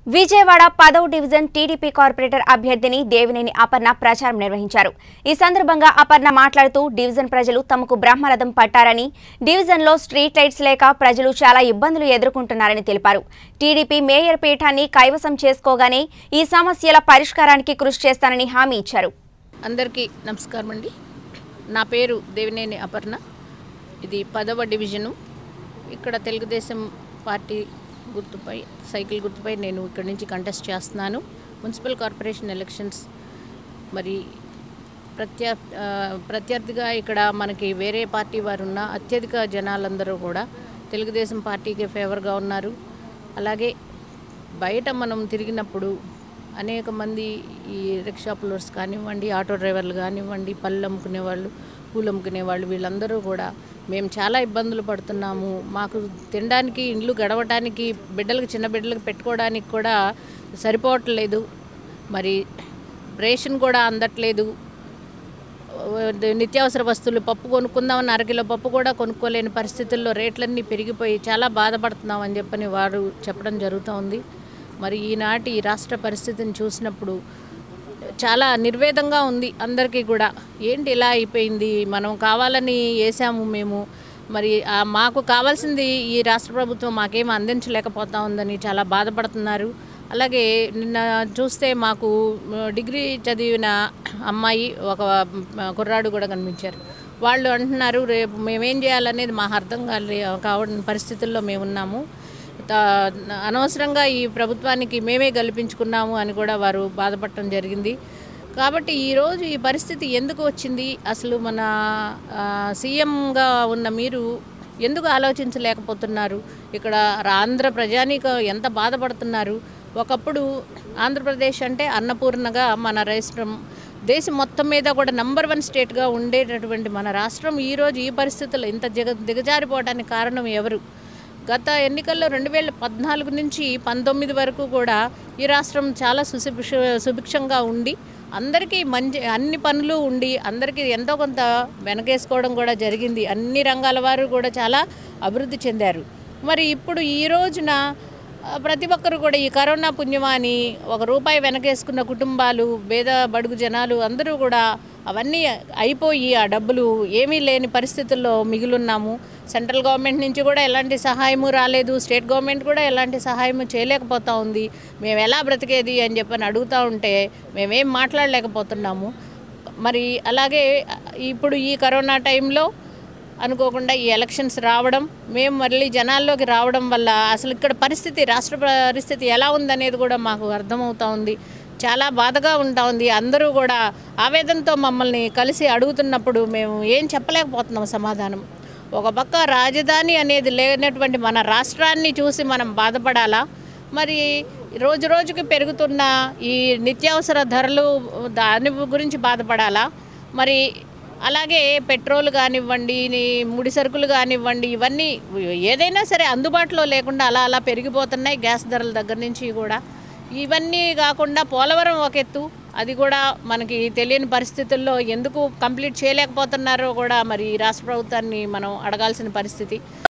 విజయవాడ పదవ division TDP corporator అభ్యర్థిని దేవినేని అపర్ణ ప్రచారం నిర్వహించారు ఈ సందర్భంగా అపర్ణ మాట్లాడుతూ డివిజన్ ప్రజలు తమకు బ్రహ్మరథం పట్టారని డివిజన్లో స్ట్రీట్ లైట్స్ లేక ప్రజలు చాలా ఇబ్బందులు ఎదుర్కొంటున్నారని తెలిపారు టీడీపీ మేయర్ పీఠాన్ని కైవసం చేసుకోగానే ఈ సమస్యల పరిష్కారానికి కృషి చేస్తానని హామీ ఇచ్చారు అందరికీ నమస్కారం అండి నా పేరు దేవినేని అపర్ణ ఇది పదవ డివిజను ఇక్కడ తెలుగుదేశం పార్టీ గుర్తుపై సైకిల్ గుర్తుపై నేను ఇక్కడి నుంచి కంటెస్ట్ చేస్తున్నాను మున్సిపల్ కార్పొరేషన్ ఎలక్షన్స్ మరి ప్రత్యర్ ఆ, ప్రత్యర్థిగా ఇక్కడ మనకి వేరే పార్టీ వారు ఉన్న అత్యధిక జనాలందరూ కూడా తెలుగుదేశం పార్టీకి ఫేవర్గా ఉన్నారు అలాగే బయట మనం తిరిగినప్పుడు అనేక మంది ఈ రిక్షా పుల్లర్స్ కానివ్వండి ఆటో డ్రైవర్లు కానివ్వండి పళ్ళు అమ్ముకునే వాళ్ళు పూలు అమ్ముకునే వాళ్ళు వీళ్ళందరూ కూడా మేము చాలా ఇబ్బందులు పడుతున్నాము మాకు తినడానికి ఇండ్లు గడవటానికి బిడ్డలకు చిన్న బిడ్డలకు పెట్టుకోవడానికి కూడా సరిపోవట్లేదు మరి రేషన్ కూడా అందట్లేదు నిత్యావసర వస్తువులు పప్పు కొనుక్కుందామని అరకిలో పప్పు కూడా కొనుక్కోలేని పరిస్థితుల్లో రేట్లన్నీ పెరిగిపోయి చాలా బాధపడుతున్నాం అని చెప్పని వారు చెప్పడం జరుగుతూ ఉంది మరి ఈనాటి ఈ రాష్ట్ర పరిస్థితిని చూసినప్పుడు చాలా నిర్వేదంగా ఉంది అందరికీ కూడా ఏంటి ఇలా అయిపోయింది మనం కావాలని వేసాము మేము మరి ఆ మాకు కావాల్సింది ఈ రాష్ట్ర ప్రభుత్వం మాకేం అందించలేకపోతా ఉందని చాలా బాధపడుతున్నారు అలాగే నిన్న చూస్తే మాకు మ, డిగ్రీ చదివిన అమ్మాయి ఒక మ, కుర్రాడు కూడా కనిపించారు వాళ్ళు అంటున్నారు రేపు మేమేం చేయాలనేది మాకు అర్థం కాలే కావడం పరిస్థితుల్లో మేము ఉన్నాము త- అనవసరంగా ఈ ప్రభుత్వానికి మేమే కల్పించుకున్నాము అని కూడా వారు బాధపడటం జరిగింది కాబట్టి ఈరోజు ఈ పరిస్థితి ఎందుకు వచ్చింది అసలు మన ఆ, సీఎంగా ఉన్న మీరు ఎందుకు ఆలోచించలేకపోతున్నారు ఇక్కడ రా- ఆంధ్ర ప్రజానీకం ఎంత బాధపడుతున్నారు ఒకప్పుడు ఆంధ్రప్రదేశ్ అంటే అన్నపూర్ణగా మన రాష్ట్రం దేశం మొత్తం మీద కూడా నంబర్ వన్ స్టేట్గా ఉండేటటువంటి మన రాష్ట్రం ఈరోజు ఈ పరిస్థితుల్లో ఇంత దిగ దిగజారిపోవడానికి కారణం ఎవరు గత ఎన్నికల్లో రెండు వేల పద్నాలుగు నుంచి పంతొమ్మిది వరకు కూడా ఈ రాష్ట్రం చాలా సుభిక్ష సుభిక్షంగా ఉండి అందరికీ మంచి అన్ని పనులు ఉండి అందరికీ ఎంతో కొంత వెనకేసుకోవడం కూడా జరిగింది అన్ని రంగాల వారు కూడా చాలా అభివృద్ధి చెందారు మరి ఇప్పుడు ఈ రోజున ఆ, ప్రతి ఒక్కరు కూడా ఈ కరోనా పుణ్యమా అని ఒక రూపాయి వెనకేసుకున్న కుటుంబాలు పేద బడుగు జనాలు అందరూ కూడా అవన్నీ అయిపోయి ఆ డబ్బులు ఏమీ లేని పరిస్థితుల్లో మిగిలిన్నాము సెంట్రల్ గవర్నమెంట్ నుంచి కూడా ఎలాంటి సహాయము రాలేదు స్టేట్ గవర్నమెంట్ కూడా ఎలాంటి సహాయము చేయలేకపోతా ఉంది మేము ఎలా బ్రతికేది అని చెప్పని అడుగుతూ ఉంటే మేమేం మాట్లాడలేకపోతున్నాము మరి అలాగే ఇప్పుడు ఈ కరోనా టైంలో అనుకోకుండా ఈ ఎలక్షన్స్ రావడం మేము మళ్ళీ జనాల్లోకి రావడం వల్ల అసలు ఇక్కడ పరిస్థితి రాష్ట్ర పరిస్థితి ఎలా ఉందనేది కూడా మాకు అర్థమవుతా ఉంది చాలా బాధగా ఉంటా ఉంది అందరూ కూడా ఆవేదనతో మమ్మల్ని కలిసి అడుగుతున్నప్పుడు మేము ఏం చెప్పలేకపోతున్నాం సమాధానం ఒక పక్క రాజధాని అనేది లేనటువంటి మన రాష్ట్రాన్ని చూసి మనం బాధపడాలా మరి రోజు రోజుకి పెరుగుతున్న ఈ నిత్యావసర ధరలు దాని గురించి బాధపడాలా మరి అలాగే పెట్రోల్ కానివ్వండి నీ ముడి సరుకులు కానివ్వండి ఇవన్నీ ఏదైనా సరే అందుబాటులో లేకుండా అలా అలా పెరిగిపోతున్నాయి గ్యాస్ ధరల దగ్గర నుంచి కూడా ఇవన్నీ కాకుండా పోలవరం ఒక ఎత్తు అది కూడా మనకి తెలియని పరిస్థితుల్లో ఎందుకు కంప్లీట్ చేయలేకపోతున్నారో కూడా మరి ఈ రాష్ట్ర ప్రభుత్వాన్ని మనం అడగాల్సిన పరిస్థితి